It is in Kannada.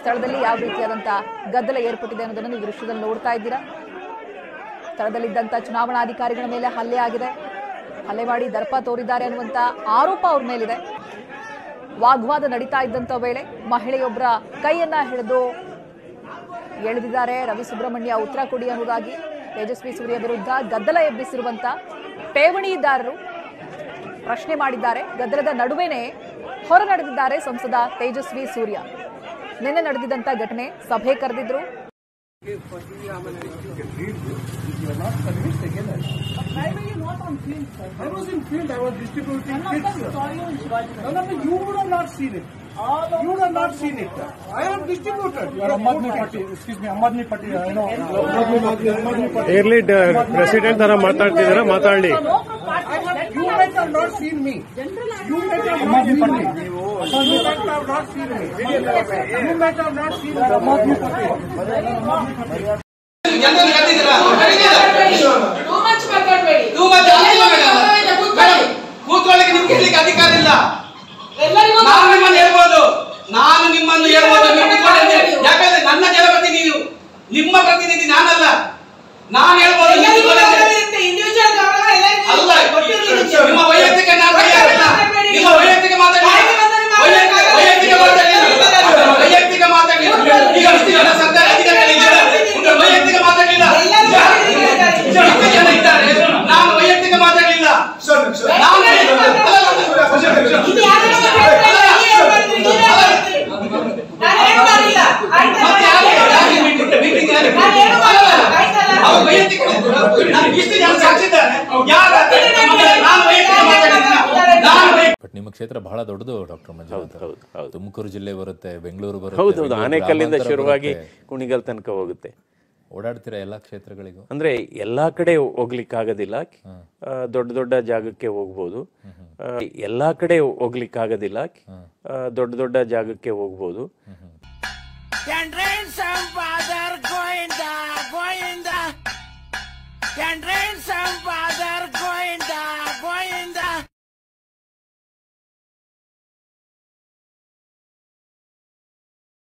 ಸ್ಥಳದಲ್ಲಿ ಯಾವ ರೀತಿಯಾದಂತ ಗದ್ದಲ ಏರ್ಪಟ್ಟಿದೆ ಅನ್ನೋದನ್ನು ನೀವು ದೃಶ್ಯದಲ್ಲಿ ನೋಡ್ತಾ ಇದ್ದೀರಾ ಸ್ಥಳದಲ್ಲಿದ್ದಂತ ಚುನಾವಣಾಧಿಕಾರಿಗಳ ಮೇಲೆ ಹಲ್ಲೆ ಆಗಿದೆ ಹಲ್ಲೆ ಮಾಡಿ ದರ್ಪ ತೋರಿದ್ದಾರೆ ಅನ್ನುವಂತ ಆರೋಪ ಅವ್ರ ಮೇಲಿದೆ ವಾಗ್ವಾದ ನಡೀತಾ ಇದ್ದಂತ ವೇಳೆ ಮಹಿಳೆಯೊಬ್ಬರ ಕೈಯನ್ನ ಹಿಡಿದು ಎಳೆದಿದ್ದಾರೆ ರವಿ ಸುಬ್ರಹ್ಮಣ್ಯ ಉತ್ತರ ಕೊಡಿ ಅನ್ನೋದಾಗಿ ತೇಜಸ್ವಿ ಸೂರ್ಯ ವಿರುದ್ಧ ಗದ್ದಲ ಎಬ್ಬಿಸಿರುವಂತ ಠೇವಣಿದಾರರು ಪ್ರಶ್ನೆ ಮಾಡಿದ್ದಾರೆ ಗದ್ದಲದ ನಡುವೆನೇ ಹೊರ ನಡೆದಿದ್ದಾರೆ ಸಂಸದ ತೇಜಸ್ವಿ ಸೂರ್ಯ ನಿನ್ನೆ ನಡೆದಿದ್ದಂತ ಘಟನೆ ಸಭೆ ಕರೆದಿದ್ರು Why were you not on field, sir? I was in field. I was distributing kits. No, no, no, you would have not seen it. You would have not seen it. I have distributed. You are Aam Aadmi Party. Excuse me, Aam Aadmi Party. I know. Aam Aadmi Party. ಇರ್ಲಿ ಪ್ರೆಸಿಡೆಂಟ್ ತರ ಮಾತಾಡ್ತಿದ್ದೀರಾ ಮಾತಾಡಿ I have, you might have not seen me. You might have not seen me. You might have not seen me. You might have not seen me. Aam Aadmi Party. ಜನರನ್ನು ಕರೆದಿದ್ದೀರಾ? ಕರೀತೀರಾ? ಟೂ ಮಚ್ ಮಾತಾಡ್ಬೇಡಿ Too much ಆಗಿಲ್ಲ ಮೇಡಮ್. ಗೌರವದಿಂದ ಕೂತ್ಕೊಳ್ಳಿ. ಕೂತ್ಕೊಳ್ಳಿಕ್ಕೆ ನಿಮ್ಗೆ ಇರ್ಲಿಕ್ಕೆ ಅಧಿಕಾರ ಇಲ್ಲ ಎಲ್ಲರಿಗೂ ನಾನು ನಿಮ್ಮನ್ನು ಹೇಳ್ಬೋದು ನಾನು ನಿಮ್ಮನ್ನು ಹೇಳ್ಬೋದು ನೀವು ಕೂತ್ಕೊಳ್ಳಿ ಅಂತ. ಯಾಕಂದ್ರೆ ನನ್ನ ಜನಪ್ರತಿನಿಧಿ ನಿಮ್ಮ ಪ್ರತಿನಿಧಿ ನಾನಲ್ಲ ನಾನು ಹೇಳ್ಬೋದು ನೀವು ಎಲ್ಲರಿಗೂ ಕೂತ್ಕೊಳ್ಳಿ ಅಂತ. ಗೌರವ ಇರುತ್ತೆ. individual ಗೌರವ ಎಲ್ಲರಿಗೂ ಅಲ್ಲ ಕೊಟ್ಟಿರ್ಲಿ ನಿಮ್ಗೆ. ನಿಮ್ಮ ವೈಯಕ್ತಿಕ ನಾನು ಕೈಯಾಗಿಲ್ಲ. ನಿಮ್ಮ ವೈಯಕ್ತಿಕ ಮಾತಾಡಲಿಲ್ಲ ಬಾಯಿಗೆ ಬಂದಂಗೆ ವೈಯಕ್ತಿಕ ವೈಯಕ್ತಿಕ ಮಾತಾಡಲಿಲ್ಲ ವೈಯಕ್ತಿಕ ಮಾತಾಡಲಿಲ್ಲ ಈಗ ಇಷ್ಟು ಜನ ಸರ್ಕಾರ ಅಧಿಕಾರಿಗಳಿದ್ದಾರೆ ಉಂಟು, ವೈಯಕ್ತಿಕ ಮಾತಾಡಲಿಲ್ಲ ಇಷ್ಟು ಜನ ಇದ್ದಾರೆ ನಾನು ವೈಯಕ್ತಿಕ ಮಾತಾಡಲಿಲ್ಲ ನಾನು ಇದು ಯಾರು ನಮ್ಮ ಹೇಳ್ತಾರೆ? ನೀವೇ ಹೇಳ್ಬಾರ್ದು, ನೀವೇ ಹೇಳ್ಬಾರ್ದು. ನಾನು ಹೇಳ್ತಾ ಇಲ್ಲ. ಆಯ್ತಾ? ಮತ್ತೆ ಯಾರು ಯಾರು ಮೀಟಿಂಗ್ ಮೀಟಿಂಗ್ ಯಾರು ನಾನು ಏನು ಮಾಡಲ್ಲ. ಆಯ್ತಲ್ಲ? ಅವ್ರು ವೈಯಕ್ತಿಕ ನಾನು ಇಷ್ಟು ಜನ ಸಾಕ್ಷಿದ್ದಾರೆ ಯಾರು ನಾನು ವೈಯಕ್ತಿಕ ಮಾತಾಡಿಲ್ಲ ನಾನು ವೈಯಕ್ತಿಕ ಬಟ್ ನಿಮ್ಮ ಕ್ಷೇತ್ರ ಬಹಳ ದೊಡ್ಡದು ಡಾಕ್ಟರ್ ಮಂಜುನಾಥ್ ಹೌದು, ಹೌದು. ತುಮಕೂರು ಜಿಲ್ಲೆ ಬರುತ್ತೆ ಬೆಂಗಳೂರು ಬರುತ್ತೆ ಹೌದೌದು ಬೆಂಗಳೂರು ಆನೇಕಲ್ಲಿಂದ ಗ್ರಾಮಾಂತರ ಶುರುವಾಗಿ ಬರುತ್ತೆ. ಕುಣಿಗಲ್ ತನಕ ಹೋಗುತ್ತೆ ಓಡಾಡ್ತೀರಾ ಎಲ್ಲಾ ಕ್ಷೇತ್ರಗಳಿಗೂ ಅಂದ್ರೆ ಎಲ್ಲಾ ಕಡೆ ಹೋಗ್ಲಿಕ್ಕಾಗೋದಿಲ್ಲ ಆ, ದೊಡ್ಡ ದೊಡ್ಡ ಜಾಗಕ್ಕೆ ಹೋಗ್ಬೋದು ಆ, ಎಲ್ಲಾ ಕಡೆ ಹೋಗ್ಲಿಕ್ಕಾಗೋದಿಲ್ಲ ಆ, ದೊಡ್ಡ ದೊಡ್ಡ ಜಾಗಕ್ಕೆ ಹೋಗ್ಬೋದು Can rain some father Goinda, Goinda. Can rain some